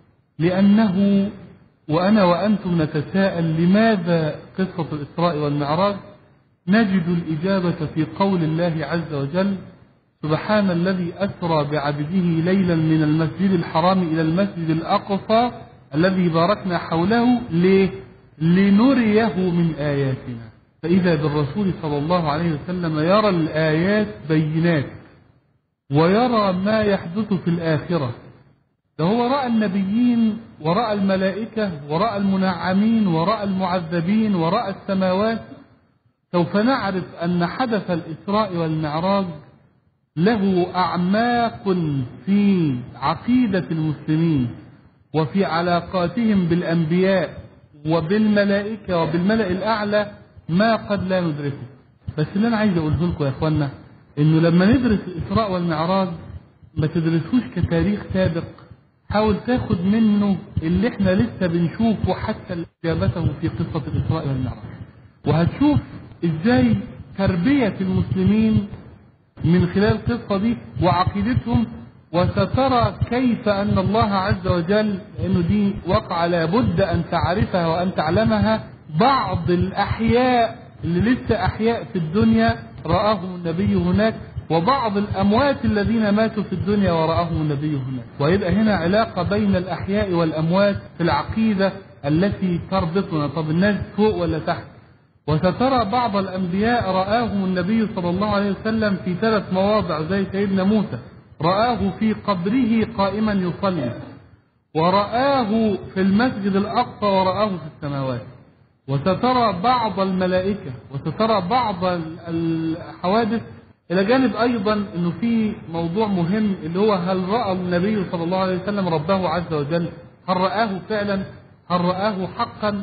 لأنه وأنا وأنتم نتساءل لماذا قصة الإسراء والمعراج نجد الإجابة في قول الله عز وجل سبحان الذي أسرى بعبده ليلا من المسجد الحرام إلى المسجد الأقصى الذي باركنا حوله ليه؟ لنريه من آياتنا فإذا بالرسول صلى الله عليه وسلم يرى الآيات بينات ويرى ما يحدث في الآخرة ده هو رأى النبيين ورأى الملائكة ورأى المنعمين ورأى المعذبين ورأى السماوات سوف نعرف أن حدث الإسراء والمعراج له أعماق في عقيدة المسلمين وفي علاقاتهم بالأنبياء وبالملائكة وبالملأ الأعلى ما قد لا ندركه بس اللي أنا عايز أقوله لكم يا إخوانا إنه لما ندرس الإسراء والمعراج ما تدرسوش كتاريخ سابق حاول تاخد منه اللي احنا لسه بنشوفه حتى إجابته في قصة الإسراء والمعراج وهتشوف ازاي تربية المسلمين من خلال القصة دي وعقيدتهم وسترى كيف أن الله عز وجل لأنه دي وقعة لابد أن تعرفها وأن تعلمها بعض الأحياء اللي لسه أحياء في الدنيا رآهم النبي هناك وبعض الأموات الذين ماتوا في الدنيا ورآهم النبي هناك ويبقى هنا علاقة بين الأحياء والأموات في العقيدة التي تربطنا طب الناس فوق ولا تحت وسترى بعض الأنبياء رآهم النبي صلى الله عليه وسلم في ثلاث مواضع زي سيدنا موسى رآه في قبره قائما يصلي ورآه في المسجد الأقصى ورآه في السماوات وسترى بعض الملائكة وسترى بعض ال- الحوادث إلى جانب أيضا أنه في موضوع مهم اللي هو هل رأى النبي صلى الله عليه وسلم ربه عز وجل هل رآه فعلا هل رآه حقا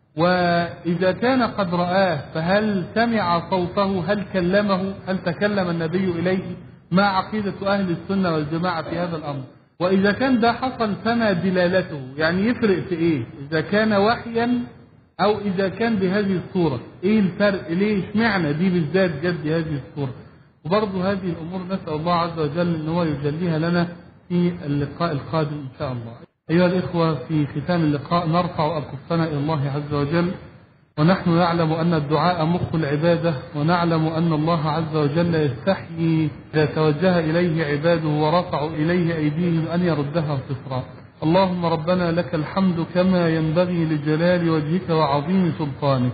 وإذا كان قد رآه فهل سمع صوته هل كلمه هل تكلم النبي إليه ما عقيدة أهل السنة والجماعة في هذا الأمر وإذا كان ده حصل فما دلالته يعني يفرق في إيه إذا كان وحيا أو إذا كان بهذه الصورة إيه الفرق ليه اشمعنى دي بالذات جد بهذه الصورة وبرضه هذه الأمور نسأل الله عز وجل أن هو يجليها لنا في اللقاء القادم إن شاء الله أيها الإخوة في ختام اللقاء نرفع أكفنا إلى الله عز وجل ونحن نعلم أن الدعاء مخ العبادة ونعلم أن الله عز وجل يستحيي إذا توجه إليه عباده ورفعوا إليه أيديهم أن يردها صفرا اللهم ربنا لك الحمد كما ينبغي لجلال وجهك وعظيم سلطانك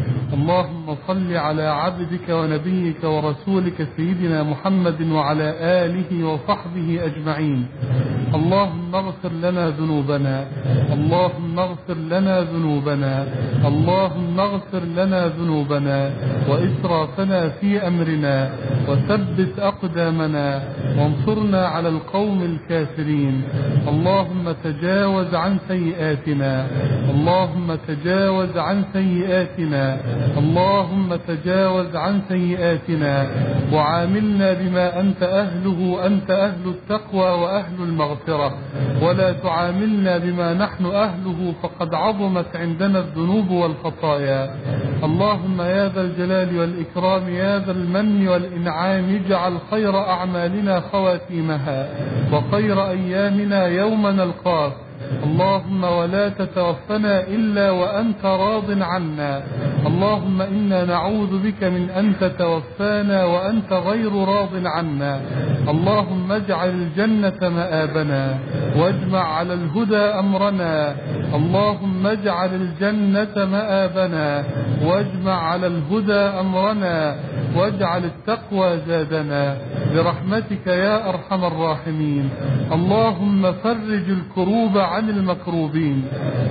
اللهم صل على عبدك ونبيك ورسولك سيدنا محمد وعلى آله وصحبه أجمعين اللهم اغفر لنا ذنوبنا اللهم اغفر لنا ذنوبنا اللهم اغفر لنا ذنوبنا وإسرافنا في أمرنا وثبت أقدامنا وانصرنا على القوم الكافرين اللهم تجاوز عن سيئاتنا اللهم تجاوز عن سيئاتنا اللهم تجاوز عن سيئاتنا وعاملنا بما أنت أهله أنت أهل التقوى وأهل المغفرة ولا تعاملنا بما نحن أهله فقد عظمت عندنا الذنوب والخطايا اللهم يا ذا الجلال والإكرام يا ذا المن والإنعام اجعل خير أعمالنا خواتيمها وخير أيامنا يوم نلقاك اللهم ولا تتوفنا إلا وأنت راض عنا اللهم إنا نعوذ بك من أن تتوفانا وأنت غير راض عنا اللهم اجعل الجنة مآبنا واجمع على الهدى أمرنا اللهم اجعل الجنة مآبنا واجمع على الهدى أمرنا واجعل التقوى زادنا برحمتك يا أرحم الراحمين اللهم فرج الكروب عن المكروبين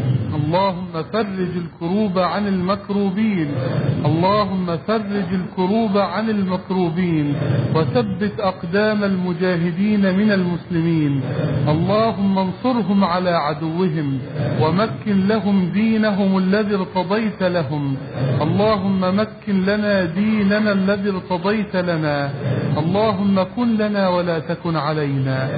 اللهم فرج الكروب عن المكروبين اللهم فرج الكروب عن المكروبين وثبت أقدام المجاهدين من المسلمين اللهم انصرهم على عدوهم ومكن لهم دينهم الذي ارتضيت لهم اللهم مكن لنا ديننا الذي ارتضيت لنا اللهم كن لنا ولا تكن علينا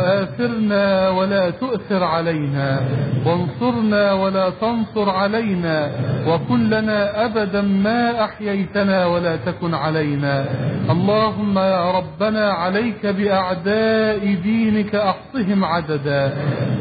وآثرنا ولا تؤثر علينا وانصرنا ولا تنصر علينا وكن لنا أبدا ما أحييتنا ولا تكن علينا اللهم يا ربنا عليك بأعداء دينك أحصهم عددا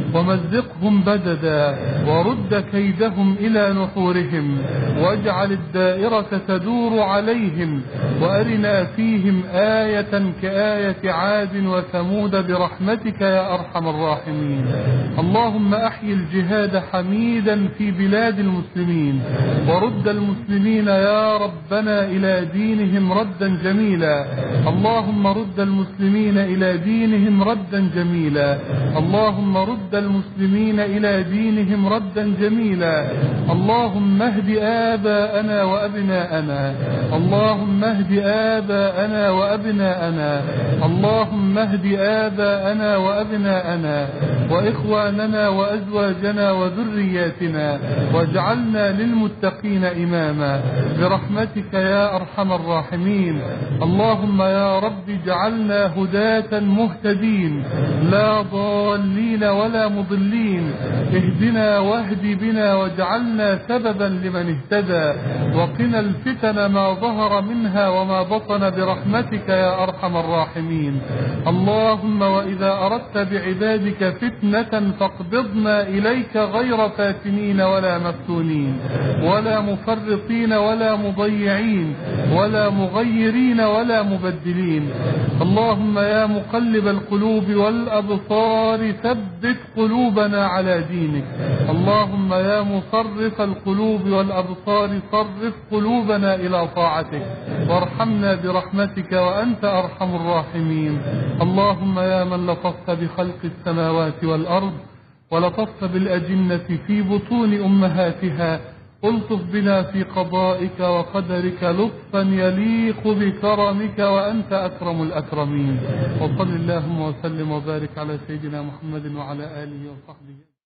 ومزقهم بددا ورد كيدهم إلى نحورهم واجعل الدائرة تدور عليهم وأرنا فيهم آية كآية عاد وثمود برحمتك يا أرحم الراحمين اللهم أحيي الجهاد حميدا في بلاد المسلمين ورد المسلمين يا ربنا إلى دينهم ردا جميلا اللهم رد المسلمين إلى دينهم ردا جميلا اللهم رد المسلمين إلى دينهم ردا جميلا اللهم اهد آباءنا وأبناءنا اللهم اهد آباءنا وأبناءنا اللهم اهد آباءنا وأبناءنا وإخواننا وأزواجنا وذرياتنا واجعلنا للمتقين إماما برحمتك يا أرحم الراحمين اللهم يا رب اجعلنا هداة مهتدين لا ضالين ولا مضلين اهدنا واهد بنا واجعلنا سببا لمن اهتدى وقنا الفتن ما ظهر منها وما بطن برحمتك يا أرحم الراحمين اللهم وإذا أردت بعبادك فتنة فاقبضنا إليك غير فاتنين ولا مفتونين ولا مفرطين ولا مضيعين ولا مغيرين ولا مبدلين اللهم يا مقلب القلوب والأبصار ثبت قلوبنا على دينك اللهم يا مصرف القلوب والأبصار صرف قلوبنا إلى طاعتك وارحمنا برحمتك وأنت أرحم الراحمين اللهم يا من لطفت بخلق السماوات والأرض ولطفت بالأجنة في بطون أمهاتها الطف بنا في قضائك وقدرك لطفا يليق بكرمك وأنت أكرم الأكرمين وصل اللهم وسلم وبارك على سيدنا محمد وعلى آله وصحبه